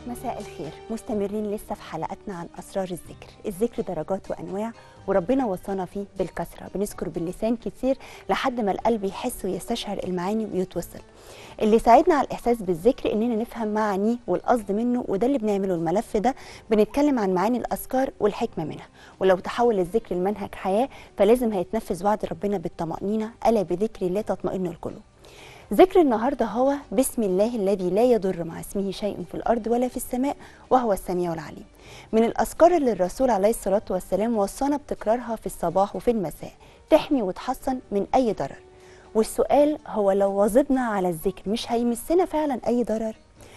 مساء الخير مستمرين لسه في حلقتنا عن اسرار الذكر الذكر درجات وانواع وربنا وصانا فيه بالكثره بنذكر باللسان كتير لحد ما القلب يحس ويستشعر المعاني ويتوصل اللي ساعدنا على الاحساس بالذكر اننا نفهم معانيه والقصد منه وده اللي بنعمله الملف ده بنتكلم عن معاني الاذكار والحكمه منها ولو تحول الذكر لمنهج حياه فلازم هيتنفذ وعد ربنا بالطمانينه الا بذكر الله تطمئن القلوب ذكر النهارده هو بسم الله الذي لا يضر مع اسمه شيء في الارض ولا في السماء وهو السميع العليم. من الاذكار اللي الرسول عليه الصلاه والسلام وصانا بتكرارها في الصباح وفي المساء تحمي وتحصن من اي ضرر. والسؤال هو لو واظبنا على الذكر مش هيمسنا فعلا اي ضرر؟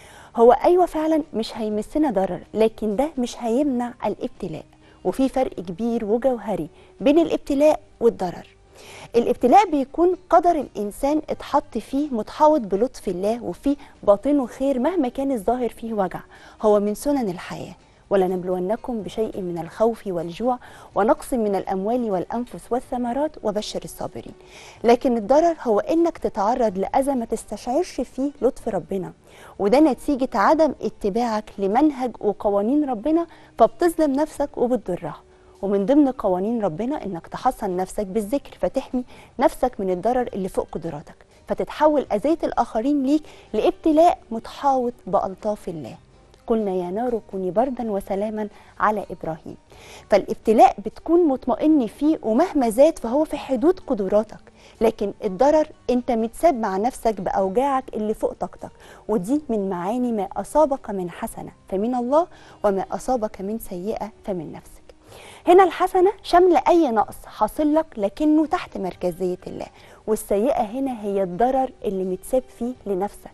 هو ايوه فعلا مش هيمسنا ضرر لكن ده مش هيمنع الابتلاء وفي فرق كبير وجوهري بين الابتلاء والضرر. الابتلاء بيكون قدر الانسان اتحط فيه متحوط بلطف الله وفيه باطنه خير مهما كان الظاهر فيه وجع هو من سنن الحياه ولنبلونكم بشيء من الخوف والجوع ونقص من الاموال والانفس والثمرات وبشر الصابرين لكن الضرر هو انك تتعرض لاذى ما تستشعرش فيه لطف ربنا وده نتيجه عدم اتباعك لمنهج وقوانين ربنا فبتظلم نفسك وبتضرها ومن ضمن قوانين ربنا انك تحصن نفسك بالذكر فتحمي نفسك من الضرر اللي فوق قدراتك فتتحول اذيه الاخرين ليك لابتلاء متحاوط بالطاف الله قلنا يا نار كوني بردا وسلاما على ابراهيم فالابتلاء بتكون مطمئن فيه ومهما زاد فهو في حدود قدراتك لكن الضرر انت متساب مع نفسك باوجاعك اللي فوق طاقتك ودي من معاني ما اصابك من حسنه فمن الله وما اصابك من سيئه فمن نفسك هنا الحسنة شاملة أي نقص حاصل لك لكنه تحت مركزية الله والسيئة هنا هي الضرر اللي متساب فيه لنفسك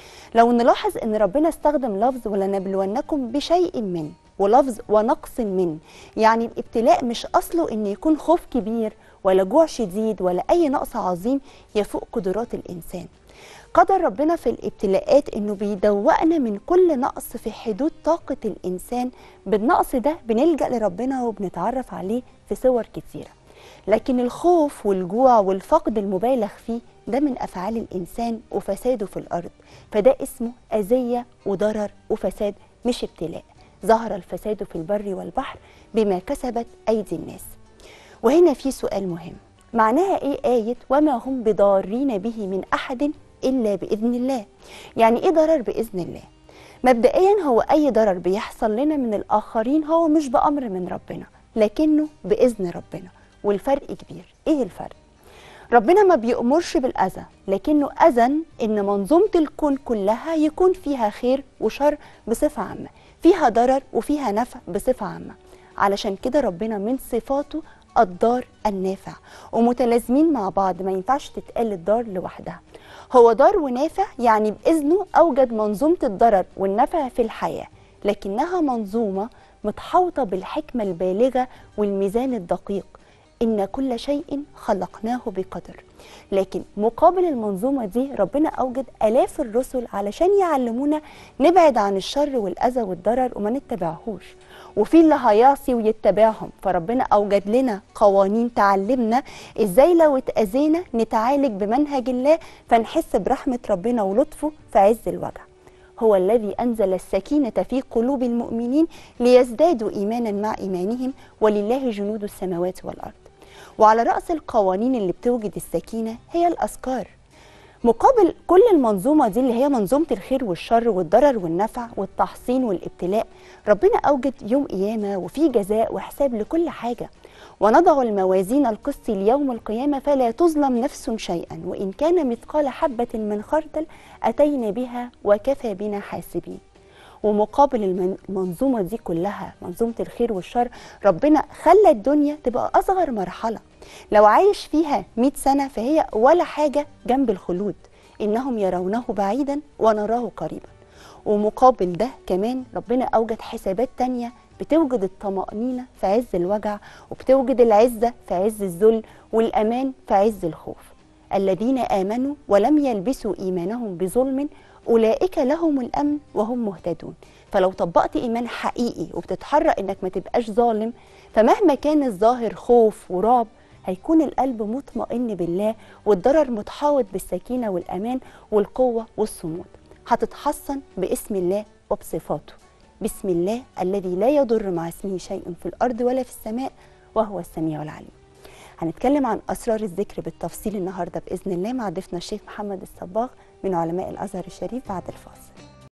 لو نلاحظ أن ربنا استخدم لفظ ولنبلونكم بشيء من ولفظ ونقص من يعني الابتلاء مش أصله أن يكون خوف كبير ولا جوع شديد ولا أي نقص عظيم يفوق قدرات الإنسان قدر ربنا في الابتلاءات انه بيدوقنا من كل نقص في حدود طاقة الانسان بالنقص ده بنلجأ لربنا وبنتعرف عليه في صور كتيرة لكن الخوف والجوع والفقد المبالغ فيه ده من افعال الانسان وفساده في الارض فده اسمه اذية وضرر وفساد مش ابتلاء ظهر الفساد في البر والبحر بما كسبت ايدي الناس وهنا في سؤال مهم معناها ايه آية وما هم بضارين به من أحد إلا بإذن الله يعني إيه ضرر بإذن الله مبدئيا هو أي ضرر بيحصل لنا من الآخرين هو مش بأمر من ربنا لكنه بإذن ربنا والفرق كبير إيه الفرق؟ ربنا ما بيأمرش بالأذى لكنه أذن إن منظومة الكون كلها يكون فيها خير وشر بصفة عامة فيها ضرر وفيها نفع بصفة عامة علشان كده ربنا من صفاته الضار النافع ومتلازمين مع بعض ما ينفعش تتقال الضار لوحدها هو ضار ونافع يعني بإذنه أوجد منظومة الضرر والنفع في الحياة لكنها منظومة متحوطة بالحكمة البالغة والميزان الدقيق إن كل شيء خلقناه بقدر لكن مقابل المنظومة دي ربنا أوجد آلاف الرسل علشان يعلمونا نبعد عن الشر والأذى والضرر وما نتبعهوش وفي اللي هيعصي ويتبعهم فربنا أوجد لنا قوانين تعلمنا إزاي لو اتأذينا نتعالج بمنهج الله فنحس برحمة ربنا ولطفه في عز الوجع هو الذي أنزل السكينة في قلوب المؤمنين ليزدادوا إيمانا مع إيمانهم ولله جنود السماوات والأرض وعلى رأس القوانين اللي بتوجد السكينة هي الأذكار مقابل كل المنظومة دي اللي هي منظومة الخير والشر والضرر والنفع والتحصين والابتلاء ربنا أوجد يوم قيامة وفي جزاء وحساب لكل حاجة ونضع الموازين القسط ليوم القيامة فلا تظلم نفس شيئا وإن كان مثقال حبة من خردل أتينا بها وكفى بنا حاسبين ومقابل المنظومة دي كلها منظومة الخير والشر ربنا خلى الدنيا تبقى أصغر مرحلة لو عايش فيها 100 سنة فهي ولا حاجة جنب الخلود إنهم يرونه بعيدا ونراه قريبا ومقابل ده كمان ربنا أوجد حسابات تانية بتوجد الطمأنينة في عز الوجع وبتوجد العزة في عز الذل والأمان في عز الخوف الذين آمنوا ولم يلبسوا إيمانهم بظلم أولئك لهم الأمن وهم مهتدون فلو طبقت إيمان حقيقي وبتتحرك إنك ما تبقاش ظالم فمهما كان الظاهر خوف ورعب هيكون القلب مطمئن بالله والضرر متحوط بالسكينة والأمان والقوة والصمود هتتحصن باسم الله وبصفاته بسم الله الذي لا يضر مع اسمه شيء في الأرض ولا في السماء وهو السميع العليم هنتكلم عن أسرار الذكر بالتفصيل النهاردة بإذن الله مع ضيفنا الشيخ محمد الصباغ من علماء الأزهر الشريف بعد الفاصل